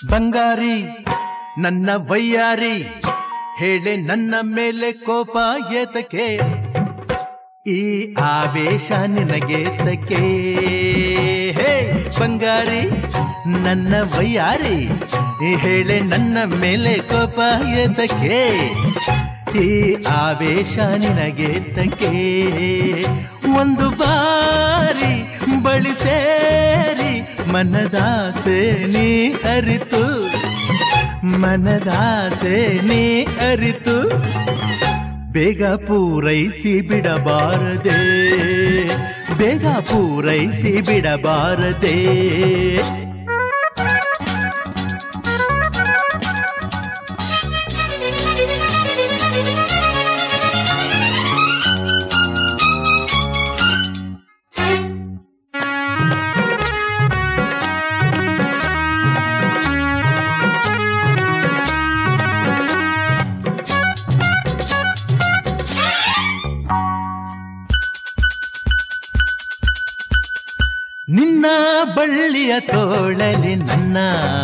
ಬಂಗಾರಿ ನನ್ನ ವಯ್ಯಾರಿ ಹೇಳೆ ನನ್ನ ಮೇಲೆ ಕೋಪ ಏತಕ್ಕೆ ಈ ಆವೇಶ ನಿನಗೆ ತಕ್ಕೆ ಹೇ ಬಂಗಾರಿ ನನ್ನ ವಯ್ಯಾರಿ ಈ ಹೇಳೆ ನನ್ನ ಮೇಲೆ ಕೋಪ ಏತಕ್ಕೆ ಈ ಆವೇಶ ನಿನಗೆ ತಕ್ಕೆ ಒಂದು ಬಾರಿ ಬಳಿ ಸೇರಿ ಮನದಾಸೆ ನೀ ಅರಿತು ಮನದಾಸೆ ನೀ ಅರಿತು ಬೇಗ ಪೂರೈಸಿ ಬಿಡಬಾರದೆ ಬೇಗ ಪೂರೈಸಿ ಬಿಡಬಾರದೆ ನಿನ್ನ ಬಳ್ಳಿಯ ತೋಳಲಿ ನನ್ನ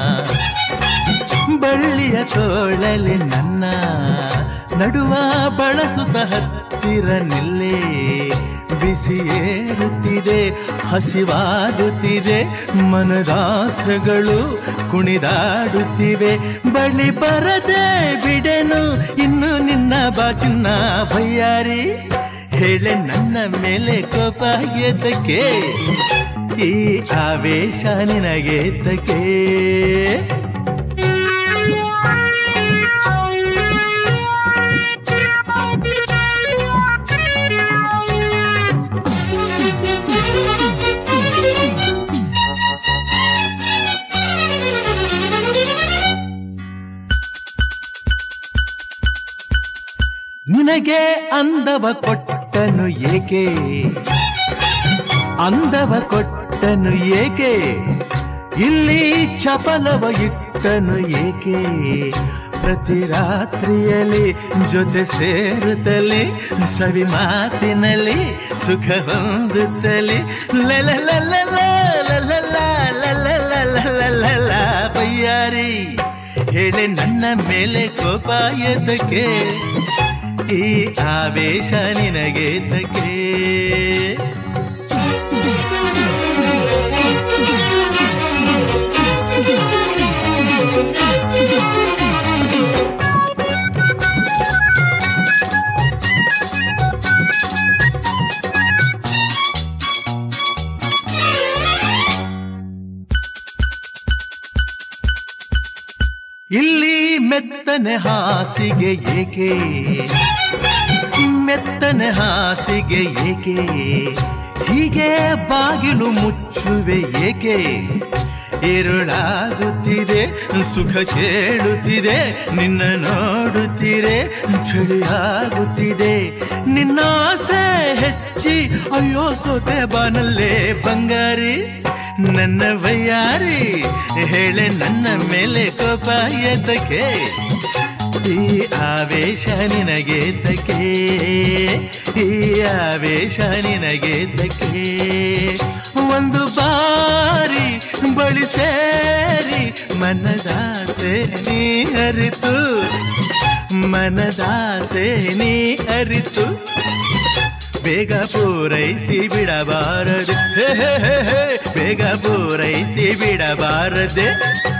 ಬಳ್ಳಿಯ ತೋಳಲಿ ನನ್ನ ನಡುವ ಬಳಸುತ್ತ ಹತ್ತಿರ ನಿಲ್ಲೇ ಬಿಸಿ ಏರುತ್ತಿದೆ ಹಸಿವಾಗುತ್ತಿದೆ ಮನದಾಸೆಗಳು ಕುಣಿದಾಡುತ್ತಿವೆ ಬಳಿ ಬರದೆ ಬಿಡೆನು ಇನ್ನು ನಿನ್ನ ಬಾಚಿನ್ನ ಭಯ್ಯಾರಿ ಹೇಳೆ ನನ್ನ ಮೇಲೆ ಕೋಪ ಎದ್ದಕ್ಕೆ ಈ ಆವೇಶ ನಿನಗೆ ತಕ್ಕೆ ನಿನಗೆ ಅಂದವ ಕೊಟ್ಟನು ಏಕೆ ಅಂದವ ಕೊಟ್ಟನು ಏಕೆ ಇಲ್ಲಿ ಚಪಲವ ಇಟ್ಟನು ಏಕೆ ಪ್ರತಿ ರಾತ್ರಿಯಲ್ಲಿ ಜೊತೆ ಸೇರುತ್ತಲೇ ಸವಿ ಮಾತಿನಲ್ಲಿ ಸುಖ ಹೊಂದುತ್ತಲೇ ಲಲ ಬಯ್ಯಾರಿ ಹೇಳಿ ನನ್ನ ಮೇಲೆ ಕೋಪ ಎದ್ದಕ್ಕೆ ಈ ಆವೇಶ ನಿನಗೆ ತಕ್ಕೆ ಇಲ್ಲಿ ಮೆತ್ತನೆ ಹಾಸಿಗೆ ಏಕೆ ಮೆತ್ತನೆ ಹಾಸಿಗೆ ಏಕೆ ಹೀಗೆ ಬಾಗಿಲು ಮುಚ್ಚುವೆ ಏಕೆ ഇരുಳಾಗುತ್ತಿದೆ ಸುಖ ಕೇಳುತ್ತಿದೆ ನಿನ್ನ ನೋಡುತ್ತೀರೆ ಚಳಿಯಾಗುತ್ತಿದೆ ನಿನ್ನ ಆಸೆ ಹೆಚ್ಚಿ ಅಯ್ಯೋ ಸೋತೆ ಬಾನಲ್ಲೇ ಬಂಗಾರಿ ನನ್ನ ಬಯ್ಯಾರಿ ಹೇಳೆ ನನ್ನ ಮೇಲೆ ಕೋಪ ಎದ್ದಕ್ಕೆ ಈ ಆವೇಶ ನಿನಗೆ ತಕ್ಕೆ ಈ ಆವೇಶ ನಿನಗೆ ತಕ್ಕೆ ಒಂದು ಬಾರಿ ಬಳಿ ಸೇರಿ ಮನದಾಸೆ ನೀ ಅರಿತು ಮನದಾಸೆ ನೀ ಅರಿತು ಬೇಗ ಪೂರೈಸಿ ಬಿಡಬಾರದು ಹೇ ಹೇ ಹೇ ಹೇ ಬೇಗ ಪೂರೈಸಿ ಬಿಡಬಾರದೆ